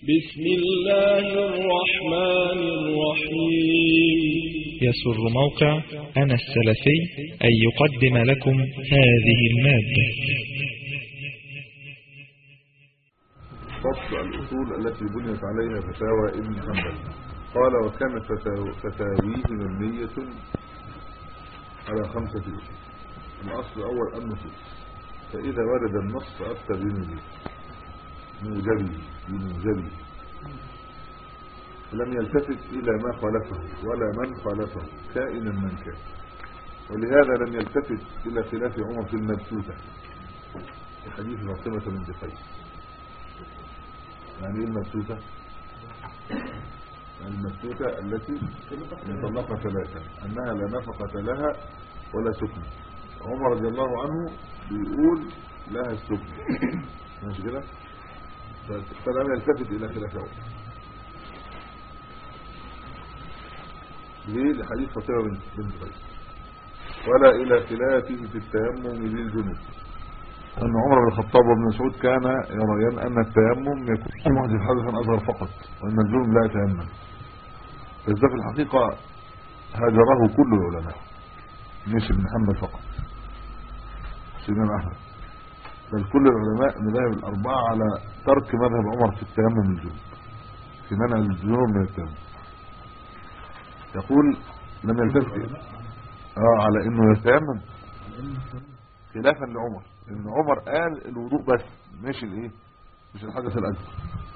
بسم الله الرحمن الرحيم يسر موقع أنا السلفي أن يقدم لكم هذه المادة فصل الأصول التي بنيت عليها فتاوى ابن حنبل قال وكانت فتاو- فتاويه مبنية على خمسة أصول الأصل الأول النصوص فإذا ورد النص فأفتى بموجبه موجبه بموجبه لم يلتفت إلى ما خالفه ولا من خالفه كائنا من كان ولهذا لم يلتفت إلى خلاف عمر في المبسوطة في حديث فاطمة بنت قيس يعني ايه المبسوطة المبسوطة التي مطلقة ثلاثة انها لا نفقة لها ولا سكن عمر رضي الله عنه بيقول لها السكن ماشي كده ف- فلم يلتفت الى خلاف عمر ليه لحديث فاطمة بنت بنت قيس ولا الى خلافه في التيمم للجنوب أن عمر بن الخطاب وابن مسعود كان يريان أن التيمم يكون محدث حدثا أصغر فقط وأن الجنوب لا يتيمم بس ده في الحقيقة هاجره كل العلماء مش ابن حنبل فقط مش الإمام أحمد بل كل العلماء المذاهب الأربعة على ترك مذهب عمر في التيمم الجنوب في منع الجنوب من التيمم يقول لم يلتفت اه على انه يتيمم خلافا لعمر ان عمر قال الوضوء بس مش الايه مش الحدث الاكبر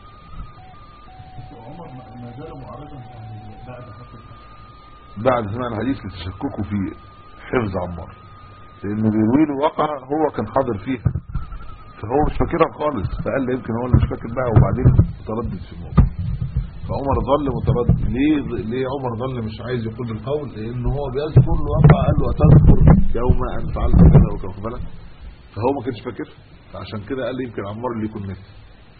وعمر ما زال معرضا بعد حصل بعد سماع الحديث لتشككوا في حفظ عمار لانه بيروي له واقع هو كان حاضر فيها فهو مش فاكرها خالص فقال لي يمكن هو اللي مش فاكر بقى وبعدين تردد في الموضوع فعمر ظل متردد ليه ليه عمر ظل مش عايز يقول القول لان هو بيذكر الواقع قال له اتذكر يوم ان فعلت كذا وكذا واخد بالك فهو ما كانش فاكر فعشان كده قال لي يمكن عمار اللي يكون نسي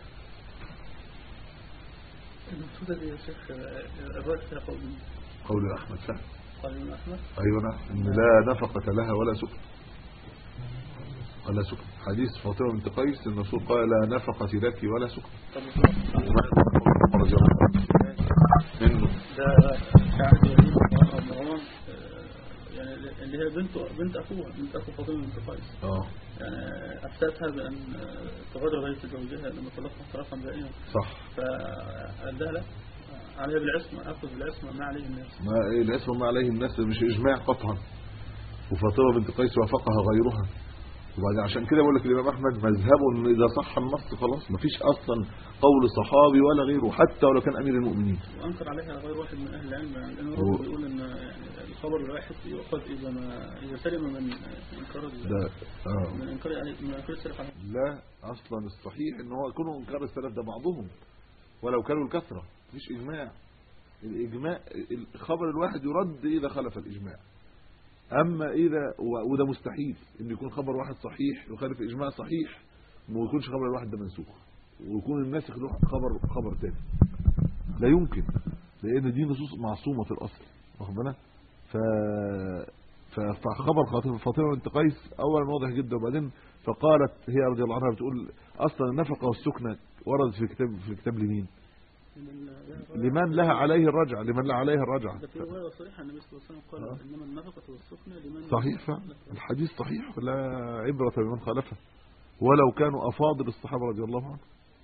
المقصودة دي يا شيخ الرأي فيها قول قول احمد سهل قال الإمام أحمد ايوه نعم ان لا نفقه لها ولا سكن ولا سكن حديث فاطمه بنت قيس الرسول قال لا نفقه لك ولا سكن طب رضي الله عنه منه ده كعب يمين وعمر بن عمر آه، يعني اللي هي بنت بنت أخوها بنت أخو فاطمة بنت قيس اه يعني أفتتها بأن آه، تغادر غير زوجها لما طلقها طلاقا بائنا صح فقال لها لا عليها بالعصمة أخذ بالعصمة ما عليه الناس ما إيه الاسم ما عليه الناس مش اجماع قطعا وفاطمه بنت قيس وافقها غيرها وبعدين عشان كده بقول لك الامام احمد مذهبه ان اذا صح النص خلاص مفيش اصلا قول صحابي ولا غيره حتى ولو كان امير المؤمنين وأنكر عليها غير واحد من أهل العلم يعني لأن هو- الرسول بيقول إن يعني الخبر الواحد يؤخذ إذا ما إذا سلم من إنكار ال- ده اه من إنكار من إنكار السلف عليه لا اصلا الصحيح ان هو يكونوا انكار السلف ده بعضهم ولو كانوا الكثره مفيش اجماع الاجماع الخبر الواحد يرد اذا خلف الاجماع اما اذا و- وده مستحيل ان يكون خبر واحد صحيح يخالف اجماع صحيح وما يكونش خبر الواحد ده منسوخ ويكون الناسخ له خبر خبر تاني لا يمكن لان دي نصوص معصومه في الاصل واخد بالك ف ف- فخبر خاطر فاطمه بنت قيس اولا واضح جدا وبعدين فقالت هي رضي الله عنها بتقول اصلا النفقه والسكنه وردت في كتاب في الكتاب لمين لمن لها عليه الرجعه لمن لها عليه الرجعه ده في رواية صريحة النبي صلى الله عليه وسلم قال إنما النفقة والسكنة لمن صحيح فعلا الحديث صحيح ولا عبرة بمن خالفه ولو كانوا أفاضل الصحابة رضي الله عنهم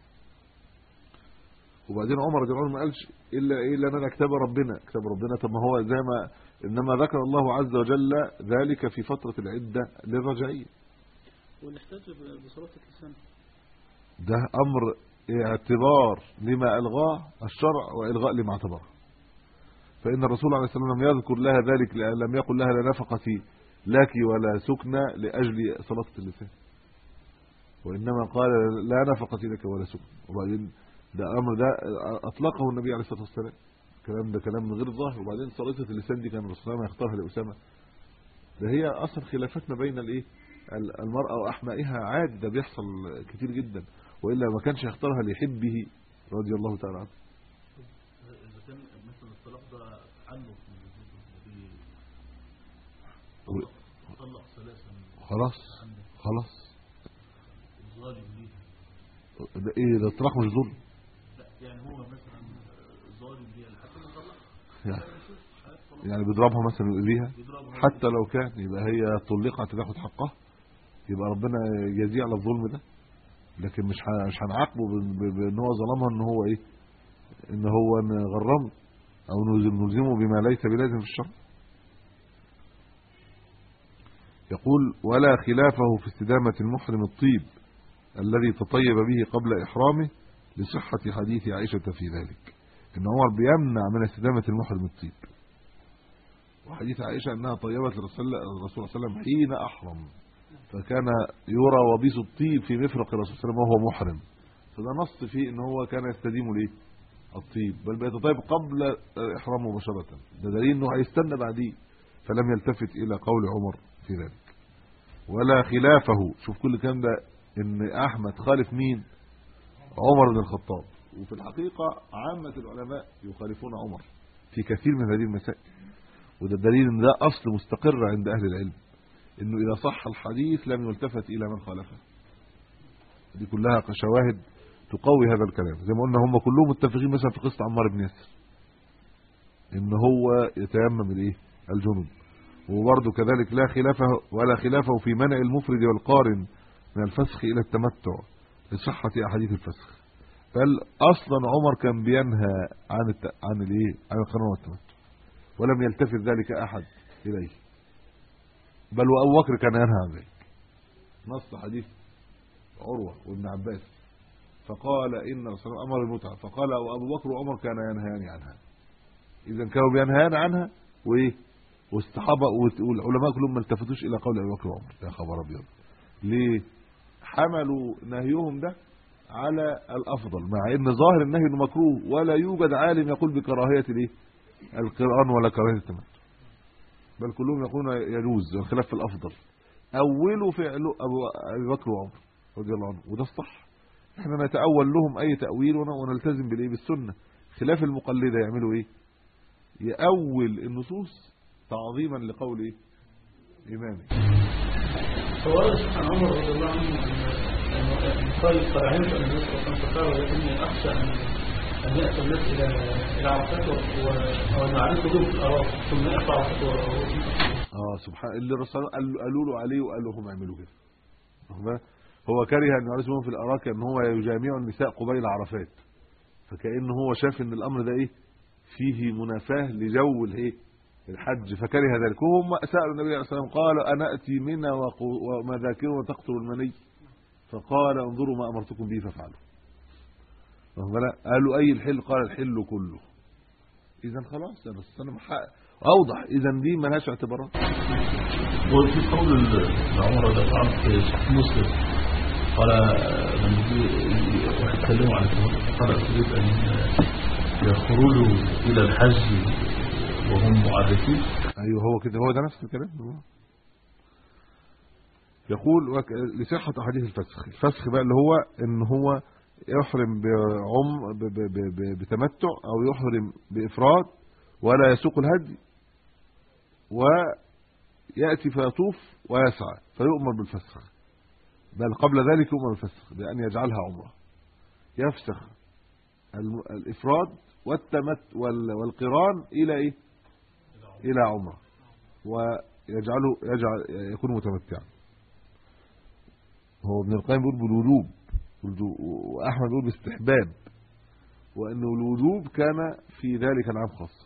وبعدين عمر رضي الله عنه ما قالش إلا إيه إلا أنا كتاب ربنا كتاب ربنا طب ما هو زي ما إنما ذكر الله عز وجل ذلك في فترة العدة للرجعية واللي احتاج بصلاة اللسان ده أمر اعتبار لما ألغاه الشرع وإلغاء لما اعتبره فإن الرسول عليه الصلاة والسلام لم يذكر لها ذلك لم يقل لها لا نفقة لك ولا سكنى لأجل سلطة اللسان وإنما قال لا نفقة لك ولا سكنى وبعدين ده أمر ده أطلقه النبي عليه الصلاة والسلام الكلام ده كلام من غير ظاهر وبعدين سلطة اللسان دي كان الرسول صلى الله عليه وسلم يختارها لأسامة ده هي أصلا خلافات ما بين الإيه ال- المرأة وأحمائها عادي ده بيحصل كتير جدا وإلا ما كانش يختارها لحبه رضي الله تعالى عنه إذا كان مثلا الطلاق ده عنه في و- طلق ثلاثا خلاص خلاص ظالم ليها ده ايه ده الطلاق مش ظلم لا يعني يعمل بيها لحد ما يطلق يعني, يعني بيضربها مثلا ويؤذيها يضربها حتى لو كان يبقى هي طلقت تاخد حقها يبقى ربنا يجازيه على الظلم ده لكن مش ه- مش هنعاقبه ب- ب- بان هو ظلمها ان هو ايه ان هو غرمه او نلزم- نلزمه بما ليس بلازم في الشرع يقول ولا خلافه في استدامة المحرم الطيب الذي تطيب به قبل إحرامه لصحة حديث عائشة في ذلك إن عمر بيمنع من استدامة المحرم الطيب وحديث عائشة أنها طيبت لرسول الرسول صلى الله عليه وسلم حين أحرم فكان يرى وبيس الطيب في مفرق الرسول صلى الله عليه وسلم وهو محرم فده نص فيه ان هو كان يستديم ليه الطيب بل بيتطيب قبل احرامه مباشره ده دليل انه هيستنى بعديه فلم يلتفت الى قول عمر في ذلك ولا خلافه شوف كل الكلام ده ان احمد خالف مين عمر بن الخطاب وفي الحقيقه عامه العلماء يخالفون عمر في كثير من هذه المسائل وده دليل ان ده اصل مستقر عند اهل العلم انه اذا صح الحديث لم يلتفت الى من خالفه دي كلها شواهد تقوي هذا الكلام زي ما قلنا هم كلهم متفقين مثلا في قصه عمار بن ياسر ان هو يتيمم الايه الجنوب وبرضه كذلك لا خلافه ولا خلافه في منع المفرد والقارن من الفسخ الى التمتع لصحه احاديث الفسخ بل اصلا عمر كان بينهى عن الت... عن الايه عن القران والتمتع ولم يلتفت ذلك احد اليه بل وابو بكر كان ينهى عن ذلك نص حديث عروه وابن عباس فقال ان الرسول امر المتعه فقال وابو بكر وعمر كان ينهيان عنها اذا كانوا بينهيان عنها وايه والصحابه والعلماء كلهم ما التفتوش الى قول ابي بكر وعمر يا خبر ابيض ليه حملوا نهيهم ده على الافضل مع ان ظاهر النهي انه مكروه ولا يوجد عالم يقول بكراهيه الايه القران ولا كراهيه التمتع بل كلهم يقولون يجوز والخلاف في الافضل اولوا فعل ابو ابي بكر وعمر رضي الله عنه وده الصح احنا نتاول لهم اي تاويل ون- ونلتزم بالايه بالسنه خلاف المقلده يعملوا ايه ياول النصوص تعظيما لقول ايه امامه هو ورد عن عمر رضي الله عنه أن- أن قال قد علمت أن النبي صلى الله عليه وسلم قال ولكني أخشى أن أن يأتي الناس إلى إلى عرفات و- و- أو أن يعرفوا في الأراضي ثم يأتي عرفات و- اه سبحان اللي الرسول قال- قالوا له عليه وقالوا هم اعملوا كده واخد بالك؟ هو كره ان يعرسهم في الاراك ان هو يجامع النساء قبيل عرفات فكأن هو شاف ان الامر ده ايه فيه منافاه لجو الايه الحج فكره ذلك وهم سالوا النبي عليه الصلاه والسلام قال انا اتي منى وقو- ومذاكر تقتل المني فقال انظروا ما امرتكم به فافعلوا واخد بالك؟ قالوا اي الحل قال الحل كله اذا خلاص ده بس انا محقق اوضح اذا دي ملهاش اعتبارات وفي قول ال- عمر رضي الله عنه في صحيح مسلم قال لما يجي واحد يتكلموا عن الجمهور قال تريد ان يخرجوا الى الحج وهم معرفين ايوه هو كده هو ده نفس الكلام هو. يقول وك... لصحه احاديث الفسخ الفسخ بقى اللي هو ان هو يحرم بعم ب... ب... ب... ب... بتمتع او يحرم بافراد ولا يسوق الهدي وياتي فيطوف ويسعى فيؤمر بالفسخ بل قبل ذلك يؤمر بالفسخ بان يجعلها عمره يفسخ الم... الافراد والتمت وال... والقران الى ايه الى عمره ويجعله يجعل يكون متمتعا هو ابن القيم بيقول بالوجوب والجو- واحمد بيقول باستحباب وانه الوجوب كان في ذلك العام خاصه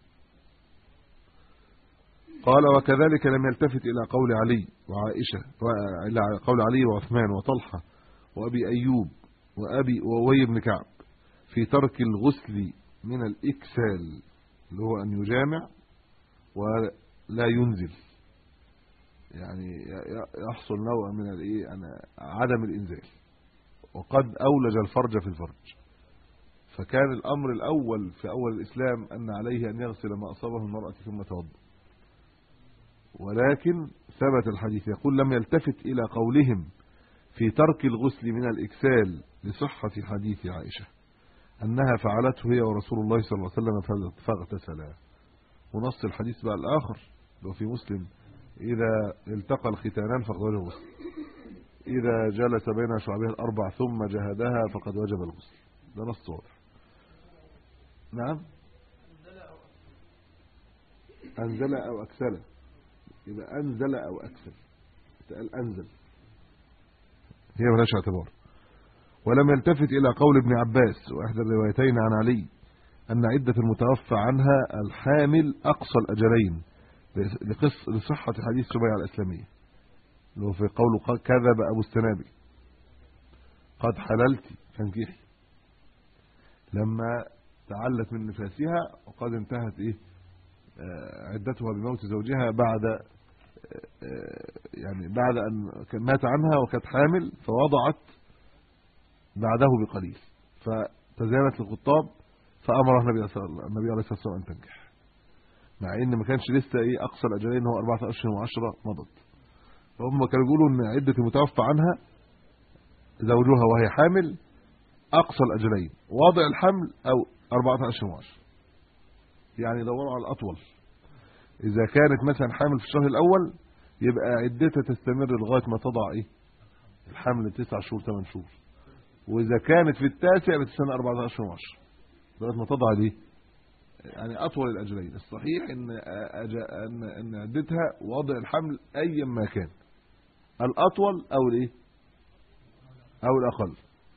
قال وكذلك لم يلتفت الى قول علي وعائشه والى قول علي وعثمان وطلحه وابي ايوب وابي وابي بن كعب في ترك الغسل من الاكسال اللي هو ان يجامع ولا ينزل يعني ي- ي- يحصل نوع من الايه انا عدم الانزال وقد اولج الفرج في الفرج فكان الامر الاول في اول الاسلام ان عليه ان يغسل ما اصابه المراه ثم توضا ولكن ثبت الحديث يقول لم يلتفت الى قولهم في ترك الغسل من الاكسال لصحه حديث عائشه انها فعلته هي ورسول الله صلى الله عليه وسلم فاغتسلا ونص الحديث بقى الاخر لو في مسلم اذا التقى الختانان فقد وجب الغسل اذا جلس بين شعبها الاربع ثم جهدها فقد وجب الغسل ده نص واضح نعم انزل او اكسل اذا انزل او اكسل قال انزل هي ملهاش اعتبار ولم يلتفت الى قول ابن عباس واحدى الروايتين عن علي ان عده المتوفى عنها الحامل اقصى الاجلين لقص لصحه حديث سبيعه الاسلاميه اللي هو في قوله ق- كذب ابو السنابي قد حللت فانكحي لما تعلت من نفاسها وقد انتهت ايه آه، عدتها بموت زوجها بعد آه، آه، يعني بعد ان كان مات عنها وكانت حامل فوضعت بعده بقليل فتزينت الخطاب فامر النبي صلى الله النبي عليه الصلاه والسلام ان تنكح مع ان ما كانش لسه ايه اقصى الاجلين هو اربعه اشهر وعشرة مضت فهم كانوا بيقولوا ان عده المتوفى عنها زوجها وهي حامل اقصى الاجلين واضع الحمل او 14 وعشر يعني دوروا على الاطول اذا كانت مثلا حامل في الشهر الاول يبقى عدتها تستمر لغايه ما تضع ايه الحمل 9 شهور 8 شهور واذا كانت في التاسع بتستنى 14 وعشر لغايه ما تضع دي يعني اطول الاجلين الصحيح ان أج- ان ان عدتها وضع الحمل ايا ما كان الاطول او الايه او الاقل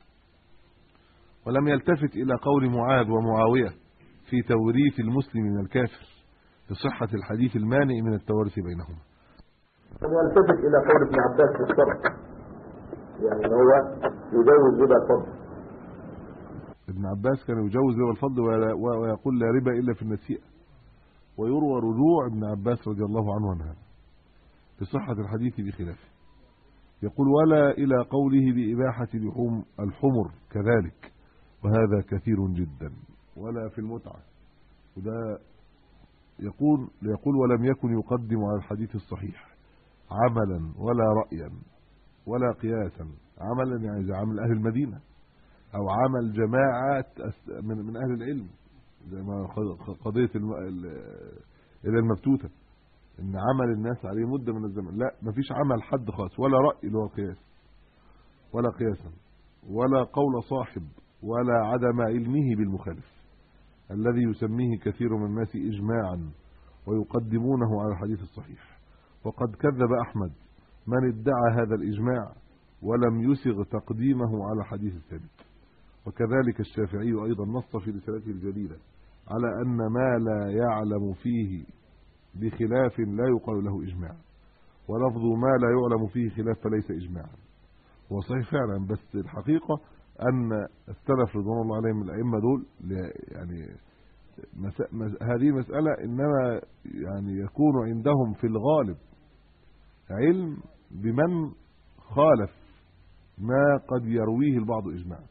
ولم يلتفت الى قول معاذ ومعاويه في توريث المسلم من الكافر لصحه الحديث المانع من التوارث بينهما أن يلتفت إلى قول ابن عباس في الشرع يعني إن هو يجوز ربا الفضل ابن عباس كان يجوز ربا الفضل ولا- و- ويقول لا ربا الا في النسيئه ويروى رجوع ابن عباس رضي الله عنه عن هذا لصحه الحديث بخلافه يقول ولا الى قوله باباحه لحوم الحمر كذلك وهذا كثير جدا ولا في المتعه وده يقول يقول ولم يكن يقدم على الحديث الصحيح عملا ولا رايا ولا قياسا عملا يعني زي عمل اهل المدينه او عمل جماعات أس- من من اهل العلم زي ما خ- قضيه الم- ال- الى المبتوته ان عمل الناس عليه مده من الزمن لا مفيش عمل حد خاص ولا راي اللي هو القياس ولا قياسا ولا قول صاحب ولا عدم علمه بالمخالف الذي يسميه كثير من الناس اجماعا ويقدمونه على الحديث الصحيح وقد كذب احمد من ادعى هذا الاجماع ولم يسغ تقديمه على الحديث الثابت وكذلك الشافعي ايضا نص في رسالته الجليله على ان ما لا يعلم فيه بخلاف لا يقال له اجماع ولفظ ما لا يعلم فيه خلاف فليس اجماعا هو صحيح فعلا بس الحقيقه ان السلف رضوان الله عليهم الائمه دول ل- يعني مس... مس... هذه مساله انما يعني يكون عندهم في الغالب علم بمن خالف ما قد يرويه البعض اجماعا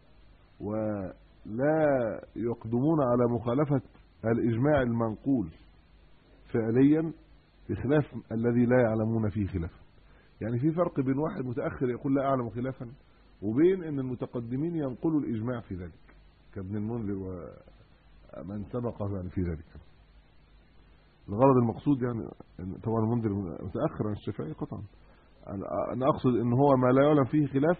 ولا يقدمون على مخالفه الاجماع المنقول فعليا بخلاف الذي لا يعلمون فيه خلافا يعني في فرق بين واحد متاخر يقول لا اعلم خلافا وبين ان المتقدمين ينقلوا الاجماع في ذلك كابن المنذر ومن سبقه يعني في ذلك الغرض المقصود يعني إن طبعا المنذر متاخر عن الشافعي قطعا أنا- انا اقصد ان هو ما لا يعلم فيه خلاف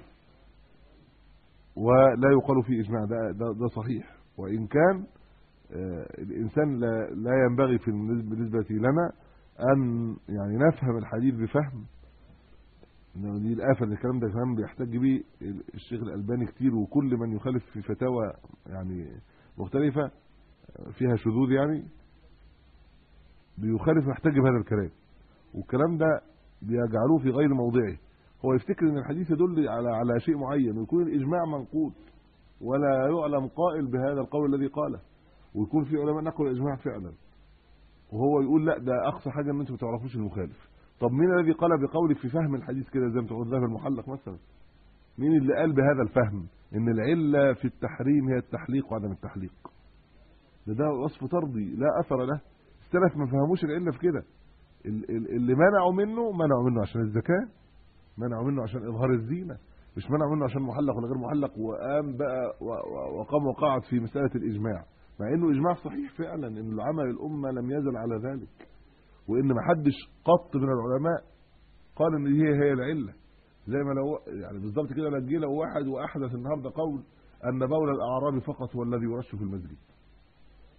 ولا يقال فيه اجماع ده ده, ده صحيح وان كان آه، الانسان لا, لا ينبغي في النسبة- بالنسبه لنا ان يعني نفهم الحديث بفهم انه دي الافه ان الكلام ده كمان بيحتج بيه الشيخ الالباني كتير وكل من يخالف في فتاوى يعني مختلفه فيها شذوذ يعني بيخالف ويحتج بهذا الكلام والكلام ده بيجعلوه في غير موضعه هو يفتكر ان الحديث يدل على على شيء معين ويكون الاجماع منقول ولا يعلم قائل بهذا القول الذي قاله ويكون في علماء نقلوا الاجماع فعلا وهو يقول لا ده اقصى حاجه ان انتم ما تعرفوش المخالف طب مين الذي قال بقولك في فهم الحديث كده زي ما تقول ذهب المحلق مثلا مين اللي قال بهذا الفهم ان العله في التحريم هي التحليق وعدم التحليق ده ده وصف طردي لا اثر له السلف ما فهموش العله في كده ال- ال- اللي منعوا منه منعوا منه عشان الزكاه منعوا منه عشان اظهار الزينه مش منعوا منه عشان محلق ولا غير محلق وقام بقى و- و- وقام وقعد في مساله الاجماع مع انه اجماع صحيح فعلا ان العمل الامه لم يزل على ذلك وان ما حدش قط من العلماء قال ان دي هي هي العله زي ما لو يعني بالظبط كده لو جه لو واحد واحدث النهارده قول ان بول الاعراب فقط هو الذي يرش في المسجد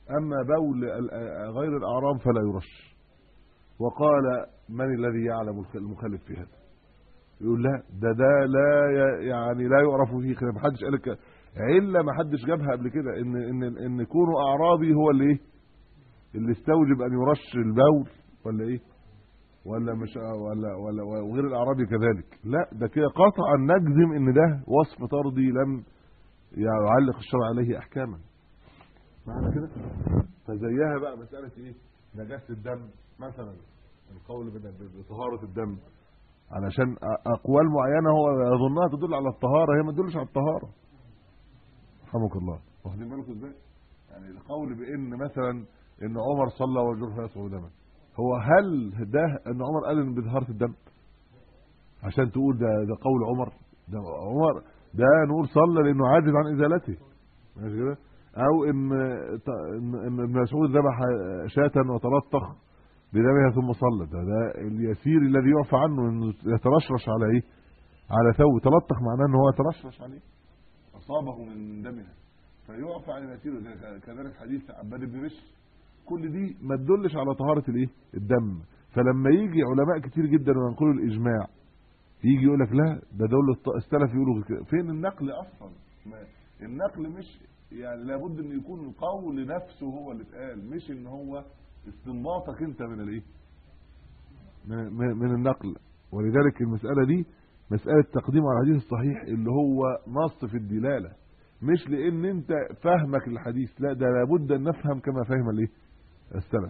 اما بول ال- غير الاعراب فلا يرش وقال من الذي يعلم الخ- المخالف في هذا يقول لا ده ده لا ي- يعني لا يعرف فيه خلاف ما حدش قال لك عله ما حدش جابها قبل كده ان ان ان كونه اعرابي هو اللي ايه اللي استوجب ان يرش البول ولا ايه ولا مش ولا ولا وغير الاعرابي كذلك لا ده كده قطعا نجزم ان ده وصف طردي لم يعلق الشرع عليه احكاما معنى كده فزيها بقى مساله ايه نجاسه الدم مثلا القول بن- بطهاره الدم علشان أ- اقوال معينه هو يظنها تدل على الطهاره هي ما تدلش على الطهاره رحمك الله واخدين بالكم ازاي يعني القول بان مثلا ان عمر صلى وجرح يصعد دما هو هل ده ان عمر قال ان بطهاره الدم عشان تقول ده ده قول عمر ده عمر ده نقول صلى لانه عاجز عن ازالته ماشي كده او ان ط- ان إن ابن مسعود ذبح شاة وتلطخ بدمها ثم صلى ده ده اليسير الذي يعفى عنه انه يترشرش على ايه على ثوب تلطخ معناه ان هو يترشرش عليه اصابه من دمها فيعفى عن اليسير زي كذلك حديث عباد بن بشر كل دي ما تدلش على طهاره الايه الدم فلما يجي علماء كتير جدا وينقلوا الاجماع يجي يقول لك لا ده دول الط- السلف يقولوا كده فين النقل اصلا ما النقل مش يعني لابد ان يكون القول نفسه هو اللي اتقال مش ان هو استنباطك انت من الايه من, من من النقل ولذلك المساله دي مساله تقديم على الحديث الصحيح اللي هو نص في الدلاله مش لان انت فهمك للحديث لا ده لابد ان نفهم كما فهم الايه السلف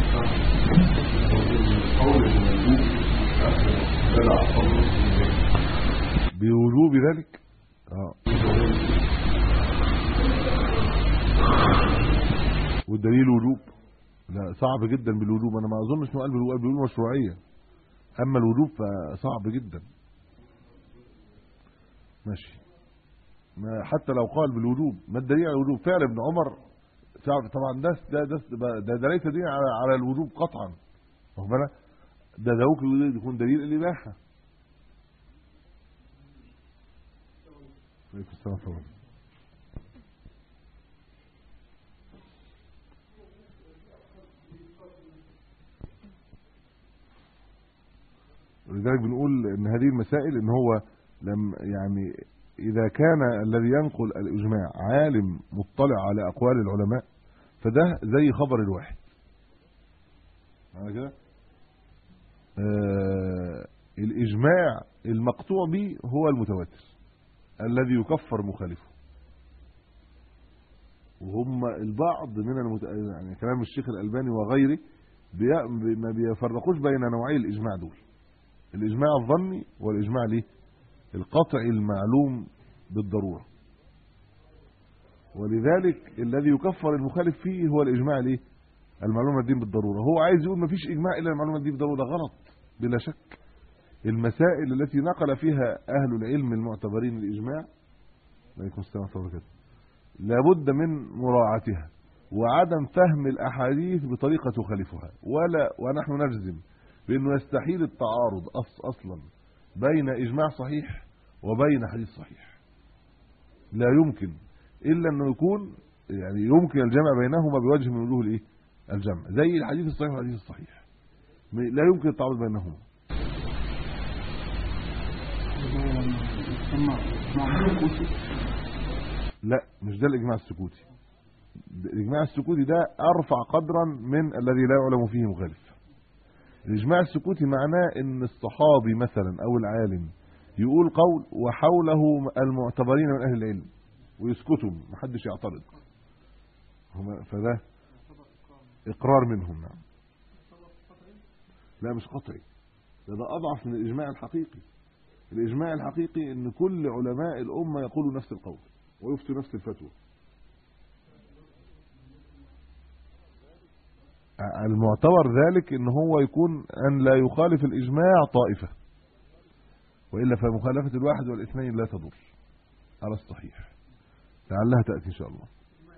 قول الوجوب بلع صدر بوجوب ذلك اه والدليل وجوب لا صعب جدا بالوجوب انا ما اظنش انه قال بالوجوب قال بالوجوب مشروعيه اما الوجوب فصعب جدا ماشي ما حتى لو قال بالوجوب ما الدليل على الوجوب فعل ابن عمر فعل- طبعا ده ده ده, ده, ده ليس دليل على, على الوجوب قطعا واخد بالك ده ده ممكن يكون دليل الاباحه عليكم السلام ورحمة الله. ولذلك بنقول ان هذه المسائل ان هو لم يعني اذا كان الذي ينقل الاجماع عالم مطلع على اقوال العلماء فده زي خبر الواحد معنى كده آه الاجماع المقطوع به هو المتواتر الذي يكفر مخالفه وهم البعض من المت... يعني كلام الشيخ الألباني وغيره بي... ما بيفرقوش بين نوعي الإجماع دول الإجماع الظني والإجماع ليه القطعي المعلوم بالضرورة ولذلك الذي يكفر المخالف فيه هو الإجماع ليه المعلومة الدين بالضرورة هو عايز يقول ما فيش إجماع إلا المعلومة الدين بالضرورة ده غلط بلا شك المسائل التي نقل فيها أهل العلم المعتبرين الإجماع عليكم السلام ورحمة الله وبركاته لابد من مراعاتها وعدم فهم الأحاديث بطريقة تخالفها ولا ونحن نجزم بأنه يستحيل التعارض أص أصلا بين إجماع صحيح وبين حديث صحيح لا يمكن إلا أنه يكون يعني يمكن الجمع بينهما بوجه من وجوه الإيه؟ الجمع زي الحديث الصحيح والحديث الصحيح لا يمكن التعارض بينهما لا مش ده الاجماع السكوتي الاجماع السكوتي ده ارفع قدرا من الذي لا يعلم فيه مخالف الاجماع السكوتي معناه ان الصحابي مثلا او العالم يقول قول وحوله المعتبرين من اهل العلم ويسكتوا محدش يعترض هما فده اقرار منهم نعم لا مش قطعي ده ده اضعف من الاجماع الحقيقي الاجماع الحقيقي ان كل علماء الامه يقولوا نفس القول ويفتوا نفس الفتوى المعتبر ذلك ان هو يكون ان لا يخالف الاجماع طائفه والا فمخالفه الواحد والاثنين لا تضر على الصحيح لعلها تاتي ان شاء الله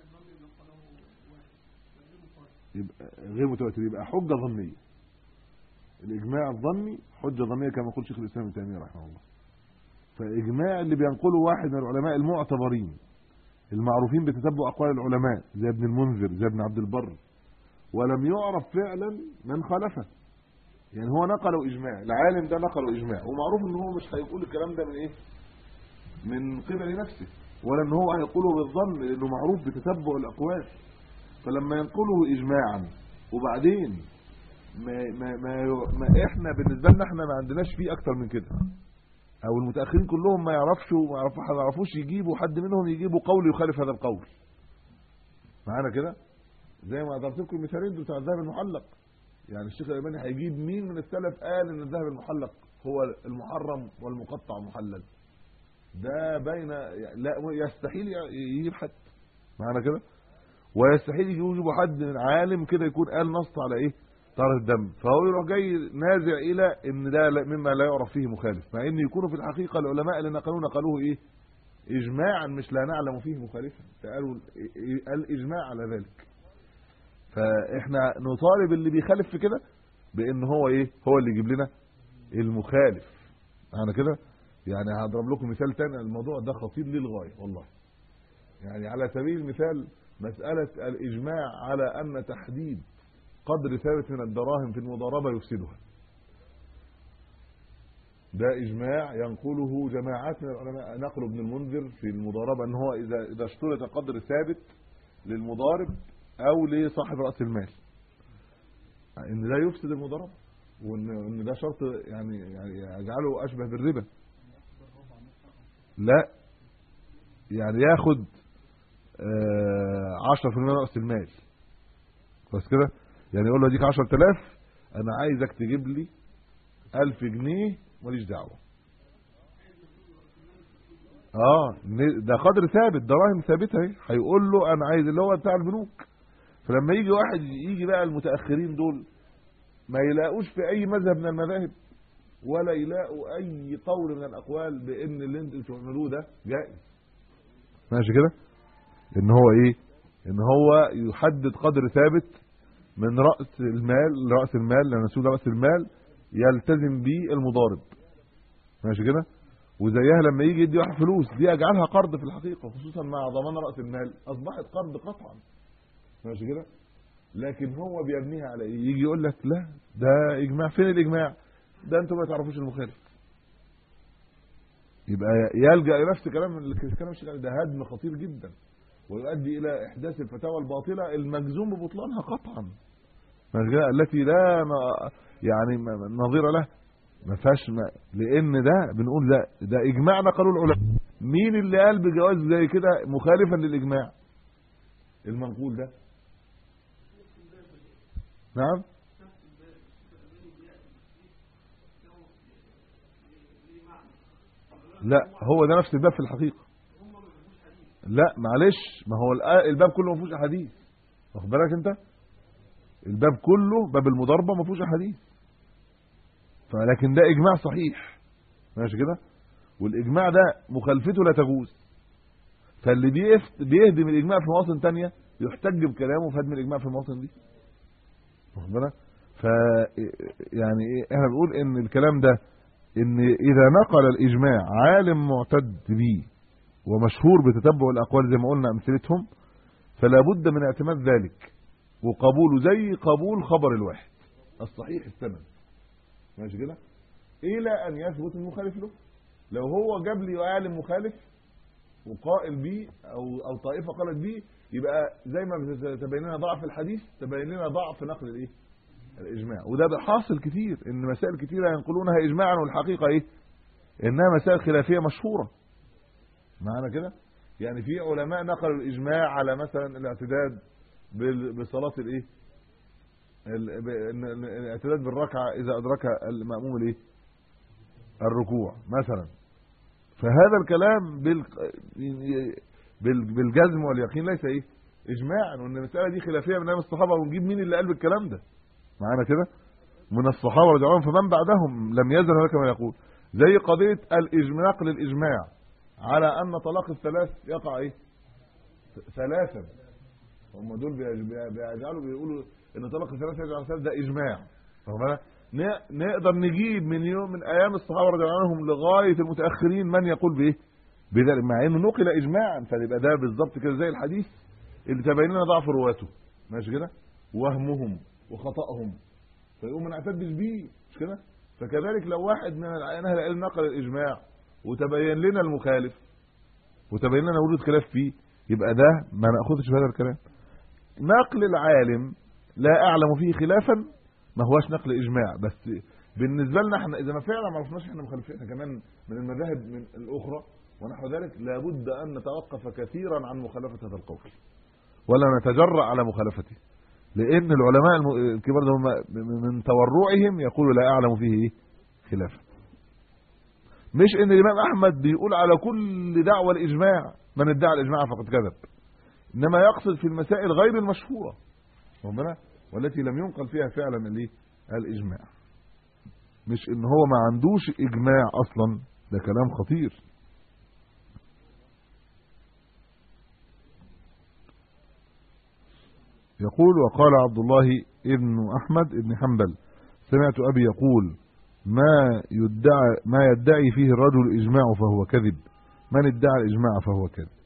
يبقى غير متواتر يبقى حجه ظنيه الاجماع الظني حجه ظنيه كما يقول شيخ الاسلام ابن تيميه رحمه الله فاجماع اللي بينقله واحد من العلماء المعتبرين المعروفين بتتبع اقوال العلماء زي ابن المنذر زي ابن عبد البر ولم يعرف فعلا من خالفه يعني هو نقله اجماع العالم ده نقله اجماع ومعروف ان هو مش هيقول الكلام ده من ايه من قبل نفسه ولا ان هو هيقوله بالظن لانه معروف بتتبع الاقوال فلما ينقله اجماعا وبعدين ما ما ما, ما احنا بالنسبه لنا احنا ما عندناش فيه اكتر من كده او المتاخرين كلهم ما يعرفش وما يعرفوا- ما يعرفوش يجيبوا حد منهم يجيبوا قول يخالف هذا القول معانا كده زي ما ضربت لكم مثالين دول بتاع الذهب المحلق يعني الشيخ الالباني هيجيب مين من السلف قال ان الذهب المحلق هو المحرم والمقطع محلل ده بين لا يستحيل يجيب حد معانا كده ويستحيل يجيب حد من عالم كده يكون قال نص على ايه طهارة الدم فهو يروح جاي نازع الى ان ده لا- مما لا يعرف فيه مخالف مع ان يكونوا في الحقيقه العلماء اللي نقلوه نقلوه ايه اجماعا مش لا نعلم فيه مخالفا قالوا الاجماع على ذلك فاحنا نطالب اللي بيخالف في كده بان هو ايه هو اللي يجيب لنا المخالف انا كده يعني هضرب لكم مثال تاني الموضوع ده خطير للغايه والله يعني على سبيل المثال مساله الاجماع على ان تحديد قدر ثابت من الدراهم في المضاربه يفسدها ده اجماع ينقله جماعات من العلماء نقل ابن المنذر في المضاربه ان هو اذا اذا اشترط قدر ثابت للمضارب او لصاحب راس المال ان ده يفسد المضاربه وان ان ده شرط يعني يعني يجعله اشبه بالربا لا يعني ياخد آه، 10% من راس المال بس كده يعني يقول له اديك 10000 انا عايزك تجيب لي 1000 جنيه ماليش دعوه اه ن- ده قدر ثابت دراهم ثابته اهي هيقول له انا عايز اللي هو بتاع البنوك فلما يجي واحد يجي بقى المتاخرين دول ما يلاقوش في اي مذهب من المذاهب ولا يلاقوا اي قول من الاقوال بان اللي انتوا بتعملوه ده جائز ماشي كده ان هو ايه ان هو يحدد قدر ثابت من راس المال راس المال لان مسؤول راس المال يلتزم به المضارب ماشي كده وزيها لما يجي يدي واحد فلوس دي اجعلها قرض في الحقيقه خصوصا مع ضمان راس المال اصبحت قرض قطعا ماشي كده لكن هو بيبنيها على ايه يجي يقول لك لا ده اجماع فين الاجماع ده انتوا ما تعرفوش المخالف يبقى يلجا الى نفس كلام الكلام الشيخ ده هدم خطير جدا ويؤدي الى احداث الفتاوى الباطله المجزوم ببطلانها قطعا ماشي كده؟ التي لا ن- يعني م- نظير له ما فيهاش ما- لان ده بنقول ده ده اجماع نقلوا العلماء مين اللي قال بجواز زي كده مخالفا للاجماع المنقول ده نعم لا هو ده نفس الباب في الحقيقه لا معلش ما هو الآ- الباب كله ما فيهوش احاديث واخد بالك انت الباب كله باب المضاربه ما فيهوش احاديث فلكن ده اجماع صحيح ماشي كده والاجماع ده مخالفته لا تجوز فاللي بيفت بيهدم الاجماع في مواطن تانية يحتج بكلامه في هدم الاجماع في المواطن دي واخد بالك ف يعني ايه احنا بنقول ان الكلام ده ان اذا نقل الاجماع عالم معتد به ومشهور بتتبع الاقوال زي ما قلنا امثلتهم فلا بد من اعتماد ذلك وقبوله زي قبول خبر الواحد الصحيح السند ماشي كده الى ان يثبت المخالف له لو هو جاب لي عالم مخالف وقائل بيه او او طائفه قالت بيه يبقى زي ما تبين لنا ضعف الحديث تبين لنا ضعف نقل الايه الاجماع وده حاصل كتير ان مسائل كتيره ينقلونها اجماعا والحقيقه ايه انها مسائل خلافيه مشهوره معانا كده يعني في علماء نقلوا الاجماع على مثلا الاعتداد بال- بصلاه الايه ال- ب- إن- إن الاعتداد بالركعه اذا ادرك الماموم الايه الركوع مثلا فهذا الكلام بال بال- بالجزم واليقين ليس ايه اجماعا وان المساله دي خلافيه من ايام الصحابه ونجيب مين اللي قال بالكلام ده معانا كده من الصحابه رضي الله عنهم فمن بعدهم لم يزل هناك ما يقول زي قضيه الاجماع نقل الاجماع على ان طلاق الثلاث يقع ايه ثلاثا هم دول بيج- بي- بيجعلوا بيقولوا ان طلاق الثلاث يجعل ثلاث ده اجماع فاهم بالك؟ ن- نقدر نجيب من يوم من ايام الصحابه رضي الله عنهم لغايه المتاخرين من يقول بايه بذلك مع انه نقل اجماعا فيبقى ده بالظبط كده زي الحديث اللي تبين لنا ضعف رواته ماشي كده وهمهم وخطأهم فيقوم ما نعتدش بيه مش كده فكذلك لو واحد من اهل العلم نقل الاجماع وتبين لنا المخالف وتبين لنا وجود خلاف فيه يبقى ده ما ناخذش بهذا الكلام نقل العالم لا اعلم فيه خلافا ما هوش نقل اجماع بس بالنسبه لنا احنا اذا ما فعلا ما عرفناش احنا مخالفين احنا كمان من المذاهب من الاخرى ونحو ذلك لابد ان نتوقف كثيرا عن مخالفه هذا القول ولا نتجرأ على مخالفته لان العلماء الم- الكبار ده هم من تورعهم يقولوا لا اعلم فيه ايه خلافا مش ان الامام احمد بيقول على كل دعوه الاجماع من ادعى الاجماع فقد كذب انما يقصد في المسائل غير المشهوره ربنا والتي لم ينقل فيها فعلا الايه الاجماع مش ان هو ما عندوش اجماع اصلا ده كلام خطير يقول وقال عبد الله ابن احمد ابن حنبل سمعت ابي يقول ما يدعى ما يدعي فيه الرجل الاجماع فهو كذب من ادعى الاجماع فهو كذب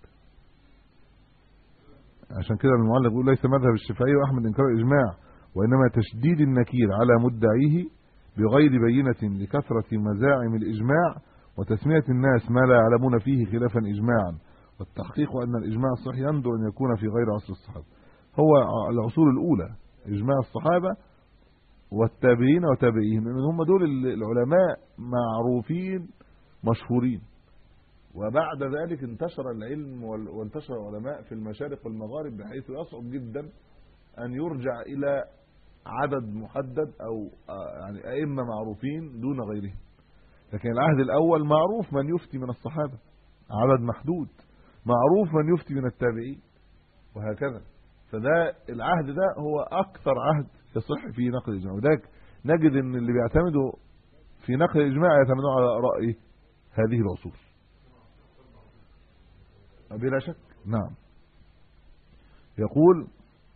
عشان كده المؤلف بيقول ليس مذهب الشافعي واحمد انكار الاجماع وانما تشديد النكير على مدعيه بغير بينة لكثرة مزاعم الإجماع وتسمية الناس ما لا يعلمون فيه خلافا إجماعا والتحقيق أن الإجماع الصحيح يندر أن يكون في غير عصر الصحابة هو العصور الأولى إجماع الصحابة والتابعين وتابعيهم لأن هم دول العلماء معروفين مشهورين وبعد ذلك انتشر العلم وال- وانتشر العلماء في المشارق والمغارب بحيث يصعب جدا أن يرجع إلى عدد محدد او آه، يعني ائمه معروفين دون غيرهم لكن العهد الاول معروف من يفتي من الصحابه عدد محدود معروف من يفتي من التابعين وهكذا فده العهد ده هو اكثر عهد يصح فيه نقل الاجماع وذاك نجد ان اللي بيعتمدوا في نقل الاجماع يعتمدون على راي هذه العصور بلا شك نعم يقول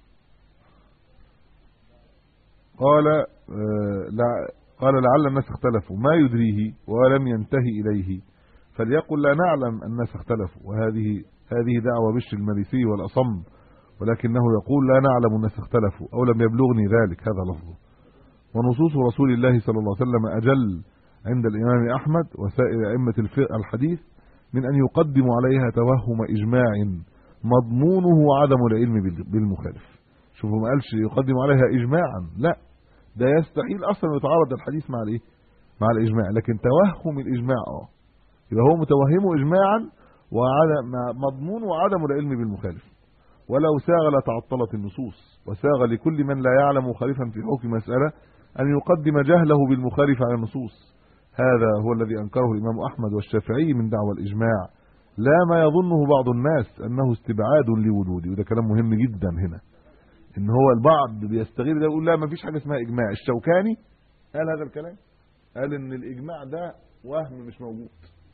قال آه، لا قال لعل الناس اختلفوا ما يدريه ولم ينتهي إليه فليقل لا نعلم الناس اختلفوا وهذه هذه دعوة بشر المريسي والأصم ولكنه يقول لا نعلم الناس اختلفوا أو لم يبلغني ذلك هذا لفظه ونصوص رسول الله صلى الله عليه وسلم أجل عند الإمام أحمد وسائر أئمة الف- الحديث من أن يقدموا عليها توهم إجماع مضمونه عدم العلم بال- بالمخالف شوفوا ما قالش يقدم عليها إجماعا لا ده يستحيل اصلا يتعارض الحديث مع الايه مع الاجماع لكن توهم الاجماع اه يبقى هو متوهمه اجماعا وعدم مع مضمون وعدم العلم بالمخالف ولو ساغ لتعطلت النصوص وساغ لكل من لا يعلم مخالفا في حكم مسألة أن يقدم جهله بالمخالف على النصوص هذا هو الذي أنكره الإمام أحمد والشافعي من دعوى الإجماع لا ما يظنه بعض الناس أنه استبعاد لوجوده وده كلام مهم جدا هنا ان هو البعض بيستغل ده يقول لا ما فيش حاجه اسمها اجماع الشوكاني قال هذا الكلام قال ان الاجماع ده وهم مش موجود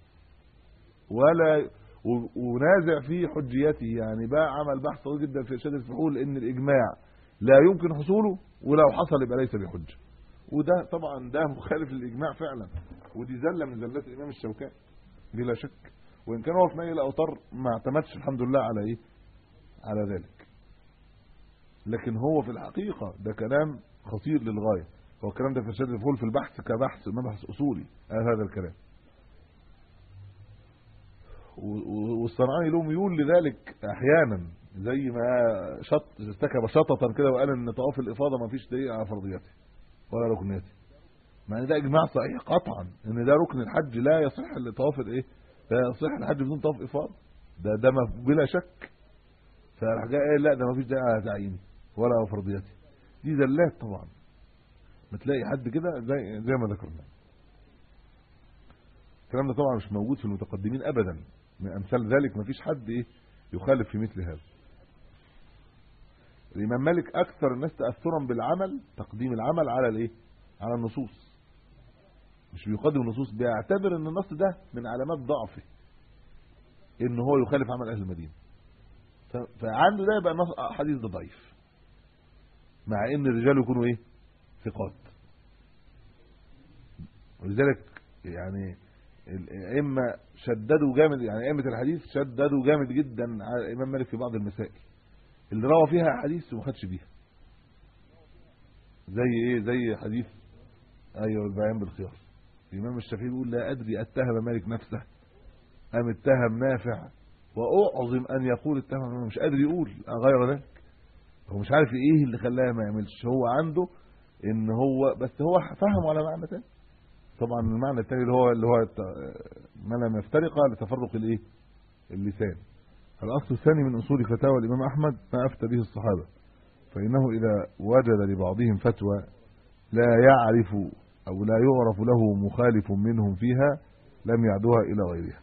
ولا و- ونازع في حجيته يعني بقى عمل بحث طويل جدا في ارشاد الفحول ان الاجماع لا يمكن حصوله ولو حصل يبقى ليس بحجه وده طبعا ده مخالف للاجماع فعلا ودي زله من زلات الامام الشوكاني بلا شك وان كان هو في نيل الاوتار ما اعتمدش الحمد لله على ايه على ذلك لكن هو في الحقيقة ده كلام خطير للغاية هو الكلام ده في ارشاد الفحول في البحث كبحث مبحث اصولي قال هذا الكلام و- و- والصنعاني له ميول لذلك احيانا زي ما شط استكب شططا كده وقال ان طواف الافاضه ما فيش دليل على فرضيته ولا ركنيته مع ان ده اجماع صحيح قطعا ان ده ركن الحج لا يصح لطواف الايه لا يصح الحج بدون طواف افاضه ده ده ما- بلا شك فراح جاي قال لا ده ما فيش داعي على تعييني ولا على فرضيتي دي زلات طبعا ما تلاقي حد كده زي زي ما ذكرنا الكلام ده طبعا مش موجود في المتقدمين ابدا من امثال ذلك ما فيش حد ايه يخالف في مثل هذا الامام مالك اكثر الناس تاثرا بالعمل تقديم العمل على الايه على النصوص مش بيقدم النصوص بيعتبر ان النص ده من علامات ضعفه ان هو يخالف عمل اهل المدينه ف- فعنده ده يبقى النص حديث ده ضعيف مع ان الرجال يكونوا ايه ثقات ولذلك يعني الائمه شددوا جامد يعني ائمه الحديث شددوا جامد جدا على الامام مالك في بعض المسائل اللي روى فيها احاديث وما خدش بيها زي ايه زي حديث ايوه البيان بالخيار الامام الشافعي بيقول لا ادري اتهم مالك نفسه ام اتهم نافع واعظم ان يقول اتهم مش قادر يقول غير ذلك هو مش عارف ايه اللي خلاه ما يعملش هو عنده ان هو بس هو فهم على معنى تاني طبعا المعنى الثاني اللي هو اللي هو ما لم يفترق لتفرق الايه اللسان الاصل الثاني من اصول فتاوى الامام احمد ما افتى به الصحابه فانه اذا وجد لبعضهم فتوى لا يعرف او لا يعرف له مخالف منهم فيها لم يعدوها الى غيرها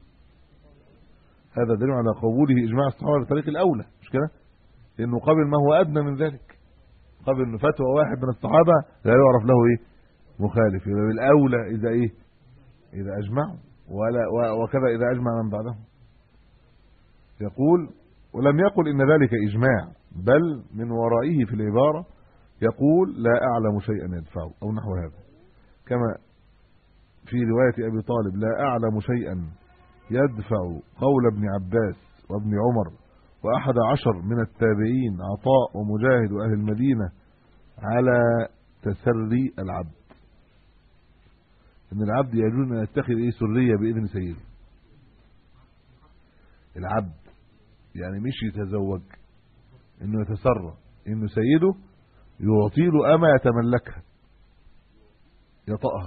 هذا دليل على قبوله اجماع الصحابه للطريق الاولى مش كده لانه قبل ما هو ادنى من ذلك قبل ان فتوى واحد من الصحابه لا يعرف له ايه مخالف يبقى بالاولى اذا ايه اذا اجمعوا ولا وكذا اذا اجمع من بعدهم يقول ولم يقل ان ذلك اجماع بل من ورائه في العباره يقول لا اعلم شيئا يدفعه او نحو هذا كما في روايه ابي طالب لا اعلم شيئا يدفع قول ابن عباس وابن عمر واحد عشر من التابعين عطاء ومجاهد واهل المدينه على تسري العبد ان العبد يجوز ان يتخذ ايه سريه باذن سيده العبد يعني مش يتزوج انه يتسرى انه سيده يعطي له اما يتملكها يطأها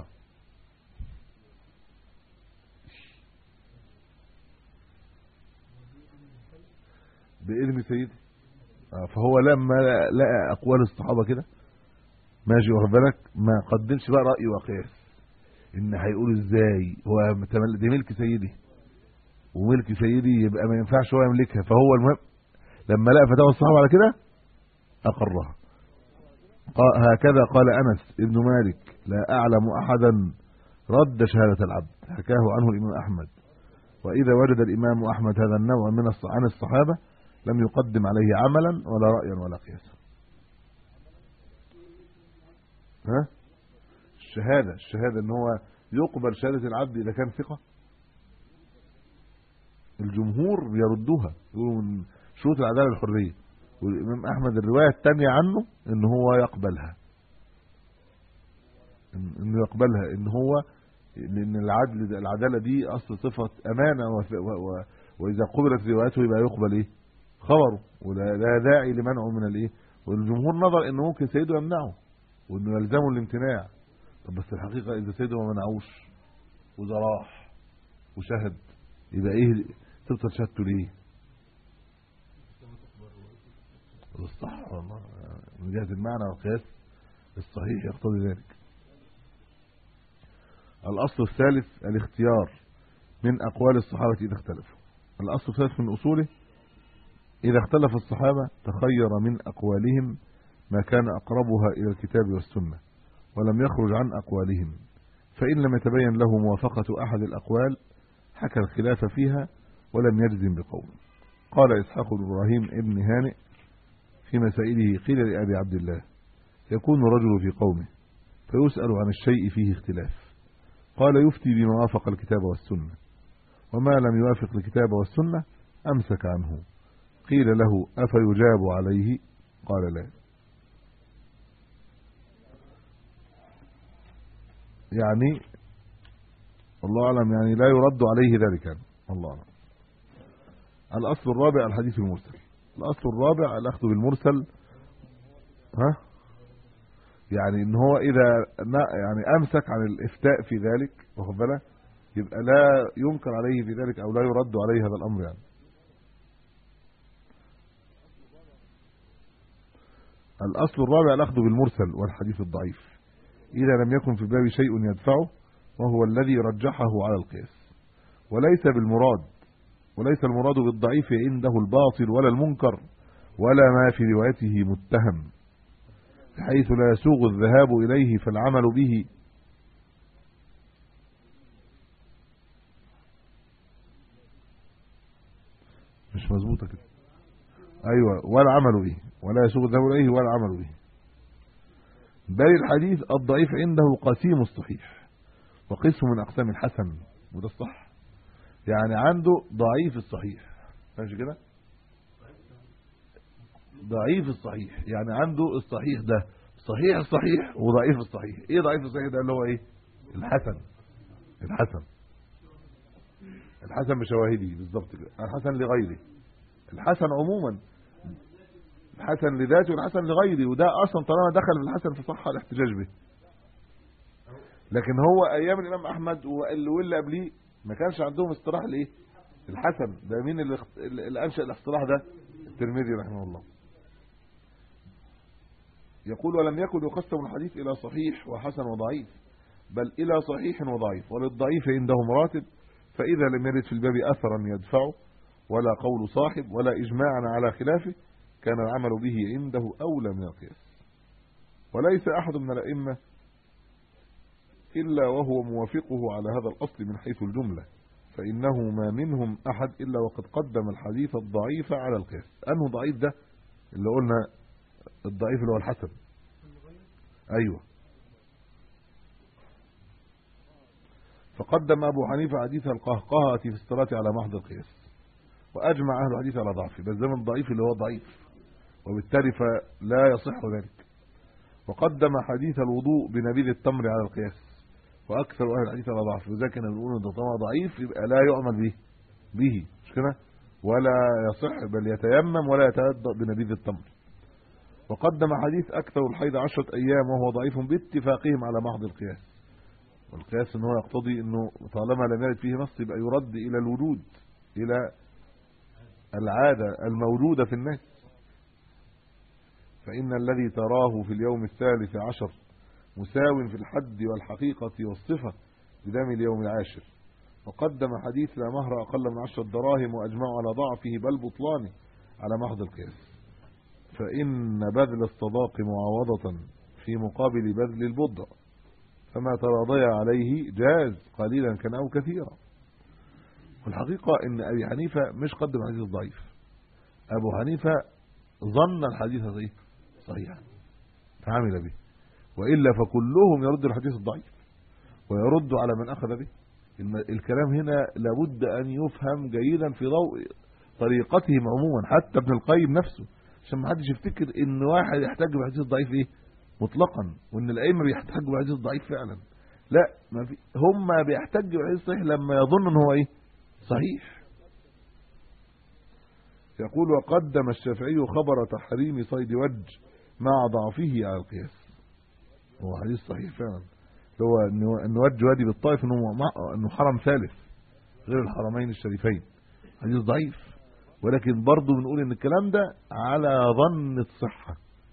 باذن سيدي فهو لما لقى اقوال الصحابه كده ماشي واخد بالك ما قدمش بقى راي وقياس ان هيقول ازاي هو دي ملك سيدي وملك سيدي يبقى ما ينفعش هو يملكها فهو المهم لما لقى فتاوى الصحابه على كده اقرها هكذا قال انس ابن مالك لا اعلم احدا رد شهاده العبد حكاه عنه الامام احمد واذا وجد الامام احمد هذا النوع من عن الصحابه لم يقدم عليه عملا ولا رايا ولا قياسا ها الشهاده الشهاده ان هو يقبل شهاده العبد اذا كان ثقه الجمهور يردوها يقولوا من شروط العداله الحريه والامام احمد الروايه الثانيه عنه ان هو يقبلها انه يقبلها ان هو لان العدل العداله دي اصل صفه امانه واذا قبلت روايته يبقى يقبل ايه خبره ولا لا داعي لمنعه من الايه والجمهور نظر انه ممكن سيده يمنعه وانه يلزمه الامتناع طب بس الحقيقه اذا سيده ما منعوش وده راح وشهد يبقى ايه تفضل شهادته ليه الصح والله من جهه المعنى والقياس الصحيح يقتضي ذلك الاصل الثالث الاختيار من اقوال الصحابه اذا اختلفوا الاصل الثالث من اصوله اذا اختلف الصحابه تخير من اقوالهم ما كان اقربها الى الكتاب والسنه ولم يخرج عن اقوالهم فان لم يتبين له موافقه احد الاقوال حكى الخلاف فيها ولم يجزم بقول قال اسحاق بن ابراهيم ابن هانئ في مسائله قيل لابي عبد الله يكون رجل في قومه فيسال عن الشيء فيه اختلاف قال يفتي بما وافق الكتاب والسنه وما لم يوافق الكتاب والسنه امسك عنه قيل له افيجاب عليه قال لا يعني الله اعلم يعني لا يرد عليه ذلك يعني. الله اعلم الاصل الرابع الحديث المرسل الاصل الرابع الاخذ بالمرسل ها يعني ان هو اذا يعني امسك عن الافتاء في ذلك واخد بالك يبقى لا ينكر عليه في ذلك او لا يرد عليه هذا الامر يعني الاصل الرابع الاخذ بالمرسل والحديث الضعيف اذا لم يكن في الباب شيء يدفعه وهو الذي رجحه على القياس وليس بالمراد وليس المراد بالضعيف عنده الباطل ولا المنكر ولا ما في روايته متهم حيث لا يسوغ الذهاب اليه فالعمل به مش مظبوطه كده ايوه ولا عمل به ولا يسوغ الذهاب اليه ولا عمل به بل الحديث الضعيف عنده قسيم الصحيح وقسم من اقسام الحسن وده الصح يعني عنده ضعيف الصحيح ماشي كده ضعيف الصحيح يعني عنده الصحيح ده صحيح الصحيح وضعيف الصحيح ايه ضعيف الصحيح ده اللي هو ايه الحسن الحسن الحسن بشواهده بالظبط كده الحسن لغيره الحسن عموما الحسن لذاته والحسن لغيره وده اصلا طالما دخل في الحسن فصح الاحتجاج به لكن هو ايام الامام احمد واللي واللي قبليه ما كانش عندهم اصطلاح الايه الحسن ده مين اللي, اخت- اللي انشا الاصطلاح ده الترمذي رحمه الله يقول ولم يكن يقسم الحديث الى صحيح وحسن وضعيف بل الى صحيح وضعيف وللضعيف عنده مراتب فاذا لم يرد في الباب اثرا يدفعه ولا قول صاحب ولا اجماعا على خلافه كان العمل به عنده اولى من القياس وليس احد من الائمه الا وهو موافقه على هذا الاصل من حيث الجمله فانه ما منهم احد الا وقد قدم الحديث الضعيف على القياس انه ضعيف ده اللي قلنا الضعيف اللي هو الحسن ايوه فقدم ابو حنيفه حديث القهقهه في الصلاه على محض القياس واجمع اهل الحديث على ضعفه بل زمن الضعيف اللي هو ضعيف وبالتالي فلا يصح ذلك وقدم حديث الوضوء بنبيذ التمر على القياس واكثر اهل الحديث على ضعف وذلك كانوا بيقولوا ان طالما ضعيف يبقى لا يؤمن به به مش كده ولا يصح بل يتيمم ولا يتوضا بنبيذ التمر وقدم حديث اكثر الحيض عشرة ايام وهو ضعيف باتفاقهم على محض القياس والقياس ان هو يقتضي انه طالما لم يرد فيه نص يبقى يرد الى الوجود الى العاده الموجوده في الناس فان الذي تراه في اليوم الثالث عشر مساو في الحد والحقيقه والصفه بدم اليوم العاشر وقدم حديث لا مهر اقل من عشرة دراهم واجمعوا على ضعفه بل بطلانه على محض القياس فإن بذل الصداق معاوضة في مقابل بذل البضع فما تراضي عليه جاز قليلا كان أو كثيرا والحقيقة إن أبي حنيفة مش قدم حديث ضعيف أبو حنيفة ظن الحديث صحيح صحيحا فعمل به وإلا فكلهم يرد الحديث الضعيف ويرد على من أخذ به الم- الكلام هنا لابد أن يفهم جيدا في ضوء طريقتهم عموما حتى ابن القيم نفسه عشان ما حدش يفتكر ان واحد يحتاج بحديث ضعيف ايه مطلقا وان الائمه بيحتاجوا بحديث ضعيف فعلا لا ما في هم بيحتاجوا بحديث صحيح لما يظن ان هو ايه صحيح يقول وقدم الشافعي خبر تحريم صيد وج مع ضعفه على القياس هو حديث صحيح فعلا اللي هو إن- ان وج وادي بالطائف انه مع- انه حرم ثالث غير الحرمين الشريفين حديث ضعيف ولكن برضه بنقول ان الكلام ده على ظن الصحة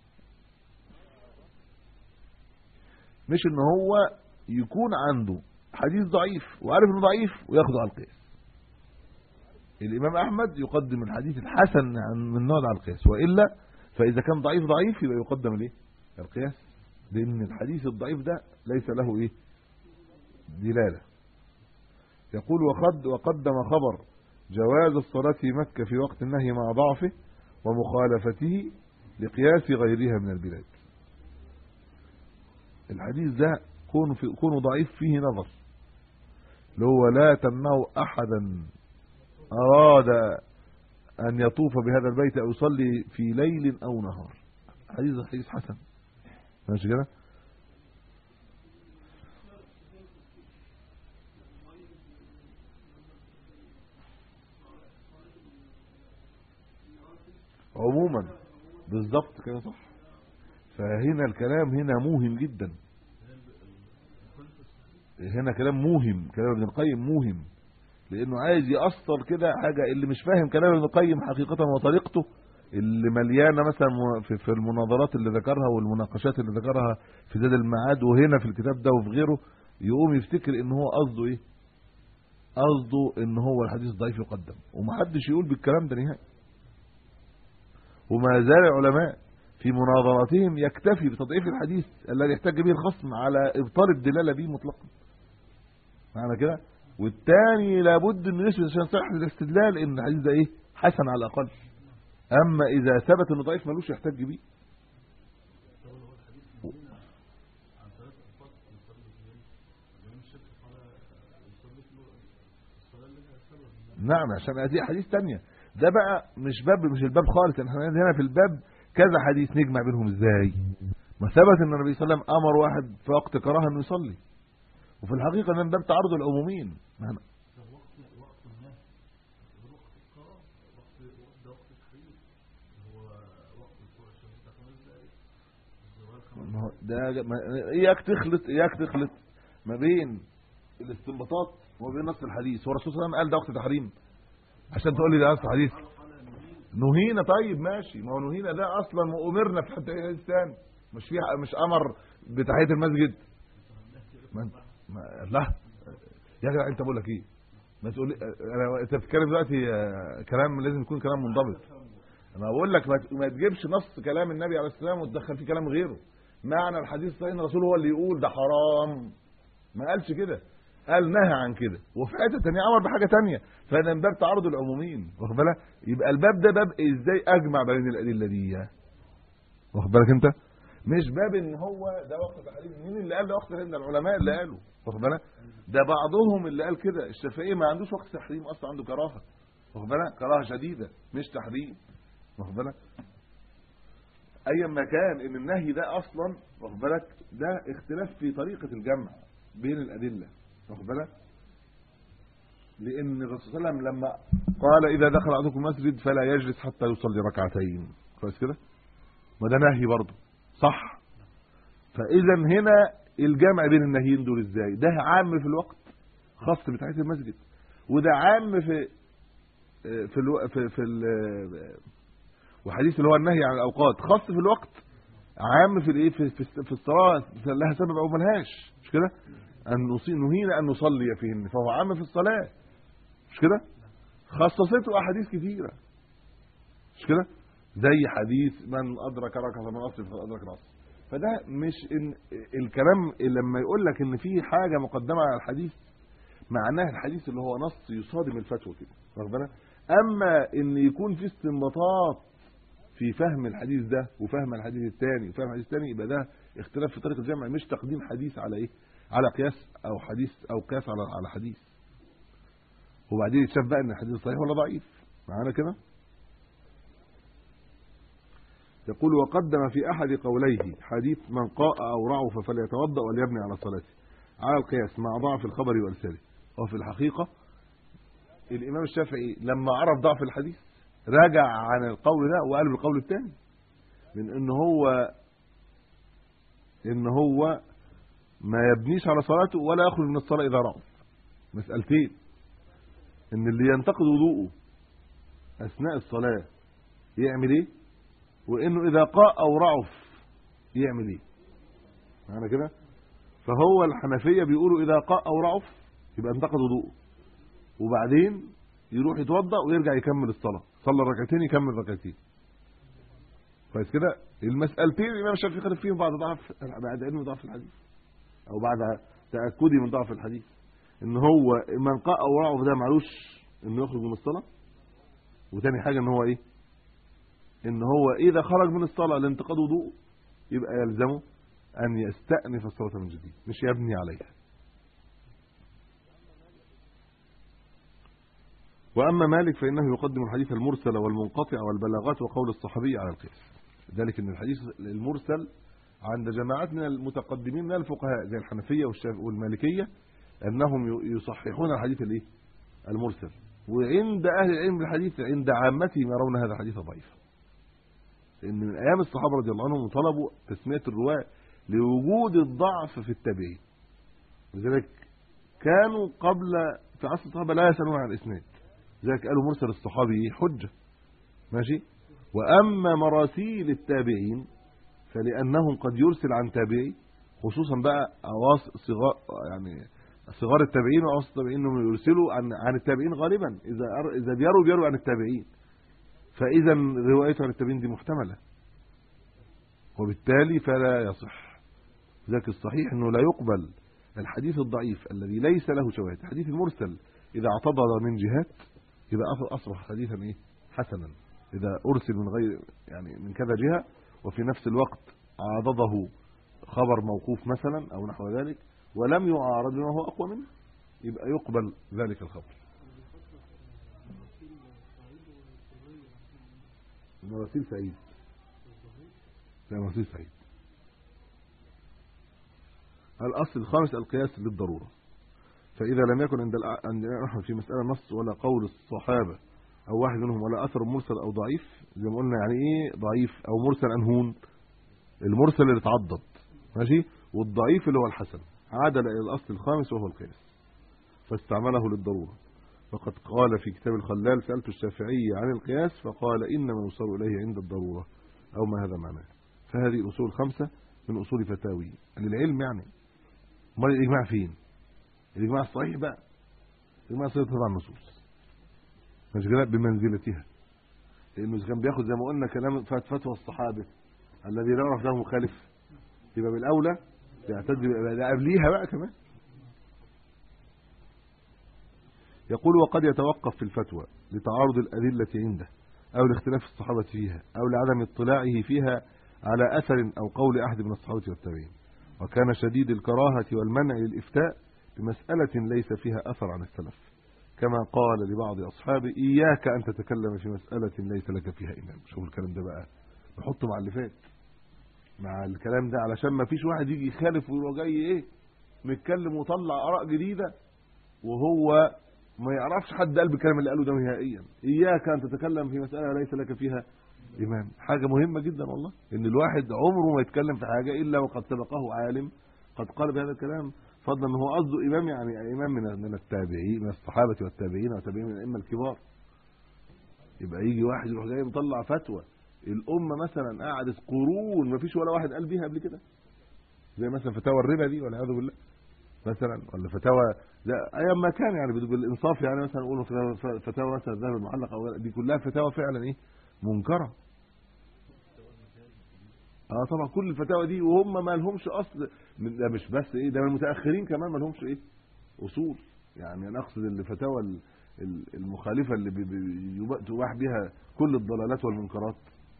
مش ان هو يكون عنده حديث ضعيف وعارف انه ضعيف وياخده على القياس الامام احمد يقدم الحديث الحسن عن من النوع ده على القياس والا فاذا كان ضعيف ضعيف يبقى يقدم الايه القياس لان الحديث الضعيف ده ليس له ايه دلاله يقول وقد وقدم خبر جواز الصلاة في مكة في وقت النهي مع ضعفه ومخالفته لقياس غيرها من البلاد الحديث ده كون في كونه ضعيف فيه نظر اللي هو لا تمنع احدا اراد ان يطوف بهذا البيت او يصلي في ليل او نهار حديث حديث حسن ماشي كده عموما بالظبط كده صح فهنا الكلام هنا موهم جدا هنا كلام موهم كلام ابن القيم موهم لانه عايز يأثر كده حاجه اللي مش فاهم كلام ابن القيم حقيقه وطريقته اللي مليانه مثلا في في المناظرات اللي ذكرها والمناقشات اللي ذكرها في زاد المعاد وهنا في الكتاب ده وفي غيره يقوم يفتكر ان هو قصده ايه قصده ان هو الحديث ضعيف يقدم ومحدش يقول بالكلام ده نهائي وما زال العلماء في مناظراتهم يكتفي بتضعيف الحديث الذي يحتج به الخصم على ابطال الدلاله به مطلقا معنى كده والثاني لابد انه يثبت عشان صحه الاستدلال ان الحديث ده ايه حسن على الاقل اما اذا ثبت انه ضعيف ملوش يحتج بيه نعم عشان هذه حديث تانية ده بقى مش باب مش الباب خالص احنا هنا في الباب كذا حديث نجمع بينهم ازاي ما ثبت ان النبي صلى الله عليه وسلم امر واحد في وقت كراهه انه يصلي وفي الحقيقه ده من باب تعارض العمومين ما- ما هو ده ما- اياك تخلط اياك تخلط ما بين الاستنباطات وما بين نص الحديث هو الرسول صلى الله عليه وسلم قال ده وقت تحريم عشان تقول لي ده نص حديث نهينا طيب ماشي ما هو نهينا ده اصلا امرنا في حتى الانسان مش فيها مش امر بتحيه المسجد ما ما لا يا جدع انت بقول لك ايه ما تقول لي انا انت بتتكلم دلوقتي آه، كلام لازم يكون كلام منضبط انا بقول لك ما ت- ما تجيبش نص كلام النبي عليه السلام وتدخل فيه كلام غيره معنى الحديث الصحيح ان الرسول هو اللي يقول ده حرام ما قالش كده قال نهى عن كده وفي حته ثانيه امر بحاجه ثانيه فده من باب تعارض العمومين واخد بالك يبقى الباب ده باب ازاي اجمع بين الادله دي واخد بالك انت مش باب ان هو ده وقت تحريم مين اللي قال ده وقت تحريم ده العلماء اللي قالوا واخد بالك ده بعضهم اللي قال كده الشافعي ما عندوش وقت تحريم اصلا عنده كراهه واخد بالك كراهه شديده مش تحريم واخد بالك ايا ما كان ان النهي ده اصلا واخد بالك ده اختلاف في طريقه الجمع بين الادله واخد بالك لان الرسول صلى الله عليه وسلم لما قال اذا دخل احدكم المسجد فلا يجلس حتى يصلي ركعتين كويس كده ما ده نهي برضه صح فاذا هنا الجمع بين النهيين دول ازاي ده عام في الوقت خاص بتحيه المسجد وده عام في في الو... في, في ال... وحديث اللي هو النهي عن الاوقات خاص في الوقت عام في الايه في في في الصلاه لها سبب او ملهاش مش كده ان نصي نهينا ان نصلي فيهن فهو عام في الصلاه مش كده خصصته احاديث كثيره مش كده زي حديث من ادرك ركعه من اصل فقد ادرك العصر فده مش ان الكلام لما يقول لك ان في حاجه مقدمه على الحديث معناه الحديث اللي هو نص يصادم الفتوى كده واخد بالك اما ان يكون في استنباطات في فهم الحديث ده وفهم الحديث الثاني وفهم الحديث الثاني يبقى ده اختلاف في طريقه الجمع مش تقديم حديث على ايه على قياس او حديث او قياس على على حديث وبعدين يتشاف بقى ان الحديث صحيح ولا ضعيف معانا كده يقول وقدم في احد قوليه حديث من قاء او رعف فليتوضا وليبني على صلاته على القياس مع ضعف الخبر وارساله وفي الحقيقه الامام الشافعي لما عرف ضعف الحديث راجع عن القول ده وقال بالقول الثاني من ان هو ان هو ما يبنيش على صلاته ولا يخرج من الصلاه اذا رعف مسالتين ان اللي ينتقد وضوءه اثناء الصلاه يعمل ايه وانه اذا قاء او رعف يعمل ايه معنى كده فهو الحنفيه بيقولوا اذا قاء او رعف يبقى انتقد وضوءه وبعدين يروح يتوضا ويرجع يكمل الصلاه صلى ركعتين يكمل ركعتين كويس كده المسالتين الامام الشافعي خالف فيهم بعد ضعف بعد علم ضعف الحديث او بعد تاكدي من ضعف الحديث ان هو من قاء او رعف ده معلوش انه يخرج من الصلاه وتاني حاجه ان هو ايه ان هو اذا خرج من الصلاه لانتقاد وضوء يبقى يلزمه ان يستأنف الصلاه من جديد مش يبني عليها واما مالك فانه يقدم الحديث المرسل والمنقطع والبلاغات وقول الصحابي على القياس ذلك ان الحديث المرسل عند جماعات من المتقدمين من الفقهاء زي الحنفيه والشافعيه والمالكيه انهم يصححون الحديث الايه المرسل وعند اهل العلم بالحديث عند عامتهم يرون هذا الحديث ضعيف لان من ايام الصحابه رضي الله عنهم طلبوا تسميه الرواه لوجود الضعف في التابعين لذلك كانوا قبل في عصر الصحابه لا يسالون عن الاسناد لذلك قالوا مرسل الصحابي حجه ماشي واما مراسيل التابعين فلانهم قد يرسل عن تابعي خصوصا بقى اواص صغار يعني صغار التابعين واوسط التابعين انهم يرسلوا عن عن التابعين غالبا اذا أر... اذا بيروا بيروا عن التابعين فاذا روايته عن التابعين دي محتمله وبالتالي فلا يصح ذاك الصحيح انه لا يقبل الحديث الضعيف الذي ليس له شواهد الحديث المرسل اذا اعتبر من جهات يبقى اصبح حديثا ايه حسنا اذا ارسل من غير يعني من كذا جهه وفي نفس الوقت عاضده خبر موقوف مثلا او نحو ذلك ولم يعارض بما هو اقوى منه يبقى يقبل ذلك الخبر مراسيل سعيد لا مراسيل سعيد الأصل الخامس القياس للضرورة فإذا لم يكن عند الأ- عند الإمام أحمد في مسألة نص ولا قول الصحابة أو واحد منهم ولا أثر مرسل أو ضعيف زي ما قلنا يعني إيه ضعيف أو مرسل أنهون المرسل اللي اتعضد ماشي والضعيف اللي هو الحسن عادل إلى الأصل الخامس وهو القياس فاستعمله للضرورة وقد قال في كتاب الخلال سألت الشافعي عن القياس فقال إنما يوصل إليه عند الضرورة أو ما هذا معناه فهذه الأصول خمسة من أصول فتاوي للعلم يعني امال الإجماع فين الإجماع الصحيح بقى الإجماع الصحيح تبع النصوص مش كده بمنزلتها لأنه إذا كان بياخد زي ما قلنا كلام فت- فتوى الصحابة الذي لا يعرف له مخالف يبقى بالأولى يعتد بقى- ده قبليها بقى كمان يقول وقد يتوقف في الفتوى لتعارض الأدلة عنده أو لاختلاف الصحابة فيها أو لعدم اطلاعه فيها على أثر أو قول أحد من الصحابة والتابعين وكان شديد الكراهة والمنع للإفتاء بمسألة ليس فيها أثر عن السلف كما قال لبعض أصحابه إياك أن تتكلم في مسألة ليس لك فيها إمام شوف الكلام ده بقى نحطه مع اللي فات مع الكلام ده علشان ما فيش واحد يجي يخالف ويروح جاي ايه متكلم وطلع آراء جديدة وهو ما يعرفش حد قال بالكلام اللي قاله ده نهائيا اياك ان تتكلم في مساله ليس لك فيها امام حاجه مهمه جدا والله ان الواحد عمره ما يتكلم في حاجه الا وقد سبقه عالم قد قال بهذا الكلام فضلا ان هو قصده امام يعني امام من من التابعين من الصحابه والتابعين والتابعين من الائمه الكبار يبقى يجي واحد يروح جاي مطلع فتوى الامه مثلا قعدت قرون ما فيش ولا واحد قال بيها قبل كده زي مثلا فتاوى الربا دي والعياذ بالله مثلا ولا فتاوى لا ايام ما كان يعني بال- بالانصاف يعني مثلا نقول فتاوى- فتاوى مثلا الذهب المعلق او دي كلها فتاوى فعلا ايه منكره اه طبعا كل الفتاوى دي وهم ما لهمش اصل من- ده مش بس ايه ده من المتاخرين كمان ما لهمش ايه اصول يعني انا اقصد الفتاوى ال- ال- المخالفه اللي بي- بي- يبقى- تباح بها كل الضلالات والمنكرات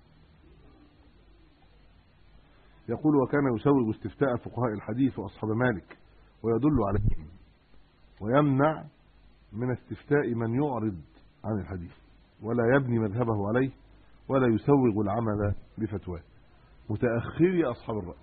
يقول وكان يسوغ استفتاء فقهاء الحديث واصحاب مالك ويدل عليهم ويمنع من استفتاء من يعرض عن الحديث ولا يبني مذهبه عليه ولا يسوغ العمل بفتواه متاخري اصحاب الراي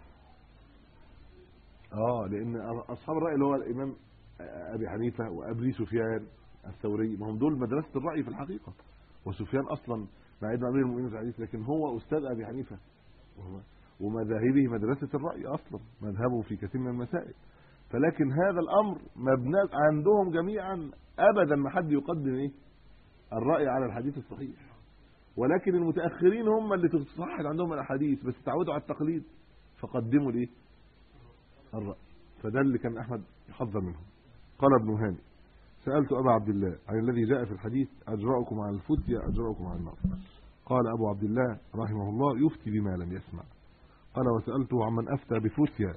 اه لان اصحاب الراي اللي هو الامام ابي حنيفه وابي سفيان الثوري ما هم دول مدرسه الراي في الحقيقه وسفيان اصلا بعيد عن امير المؤمنين في الحديث لكن هو استاذ ابي حنيفه وهو ومذاهبه مدرسه الراي اصلا مذهبه في كثير من المسائل فلكن هذا الامر مبنى عندهم جميعا ابدا ما حد يقدم ايه الراي على الحديث الصحيح ولكن المتاخرين هم اللي تصحح عندهم الاحاديث بس تعودوا على التقليد فقدموا الايه الراي فده اللي كان احمد يحذر منهم قال ابن هاني سالت ابا عبد الله عن الذي جاء في الحديث اجرأكم على الفتيا اجرأكم على النار قال ابو عبد الله رحمه الله يفتي بما لم يسمع قال وسالته عمن افتى بفتيا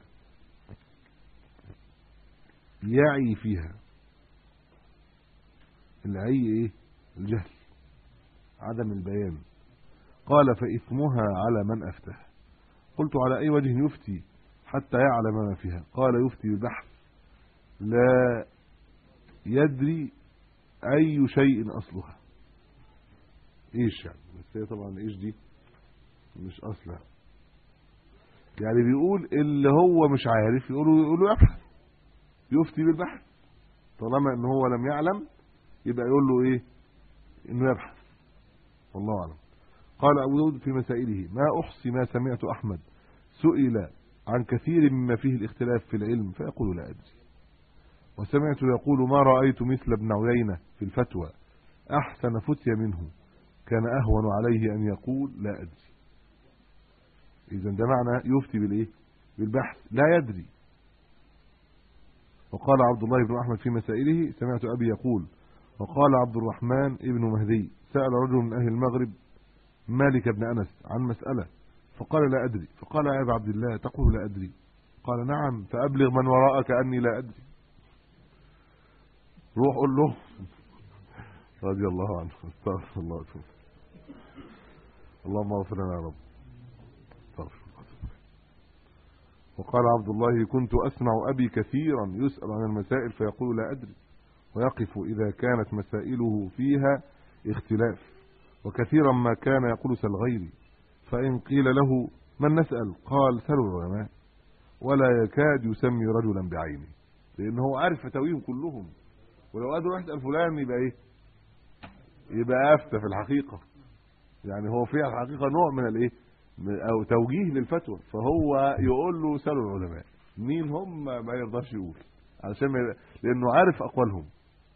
يعي فيها العي ايه الجهل عدم البيان قال فإثمها على من أفتاه قلت على أي وجه يفتي حتى يعلم ما فيها قال يفتي ببحث لا يدري أي شيء أصلها إيش يعني بس هي طبعا إيش دي مش أصلها يعني بيقول اللي هو مش عارف يقولوا يقولوا يبحث يفتي بالبحث طالما ان هو لم يعلم يبقى يقول له ايه انه يبحث والله اعلم قال ابو داود في مسائله ما احصي ما سمعت احمد سئل عن كثير مما فيه الاختلاف في العلم فيقول لا ادري وسمعت يقول ما رايت مثل ابن عيينه في الفتوى احسن فتي منه كان اهون عليه ان يقول لا ادري اذا ده معنى يفتي بالايه بالبحث لا يدري وقال عبد الله بن احمد في مسائله سمعت ابي يقول وقال عبد الرحمن ابن مهدي سال رجل من اهل المغرب مالك بن انس عن مساله فقال لا ادري فقال يا ابا عبد الله تقول لا ادري قال نعم فابلغ من وراءك اني لا ادري روح قول له رضي الله عنه استغفر الله واتوب اللهم اغفر لنا يا رب استغفر الله وقال عبد الله كنت أسمع أبي كثيرا يسأل عن المسائل فيقول لا أدري ويقف إذا كانت مسائله فيها اختلاف وكثيرا ما كان يقول سل غيري فإن قيل له من نسأل قال سلوا العلماء ولا يكاد يسمي رجلا بعينه لأنه هو عارف فتاويهم كلهم ولو قادر واحد يسأل فلان يبقى ايه يبقى افتى في الحقيقة يعني هو في الحقيقة نوع من الايه من- او توجيه للفتوى فهو يقول له سالوا العلماء مين هم ما يرضاش يقول علشان ما يبقى- لانه عارف اقوالهم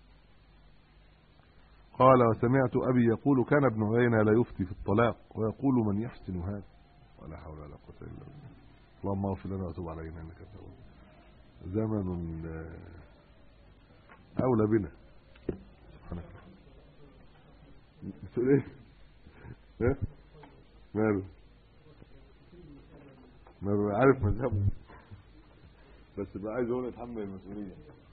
قال وسمعت ابي يقول كان ابن عيينة لا يفتي في الطلاق ويقول من يحسن هذا ولا حول ولا قوه الا بالله اللهم اغفر لنا وتب علينا انك انت التواب زمن آه، اولى بنا سبحانك بتقول ايه ها ماله ما عارف مذهبه بس بقى عايز هو يتحمل المسؤوليه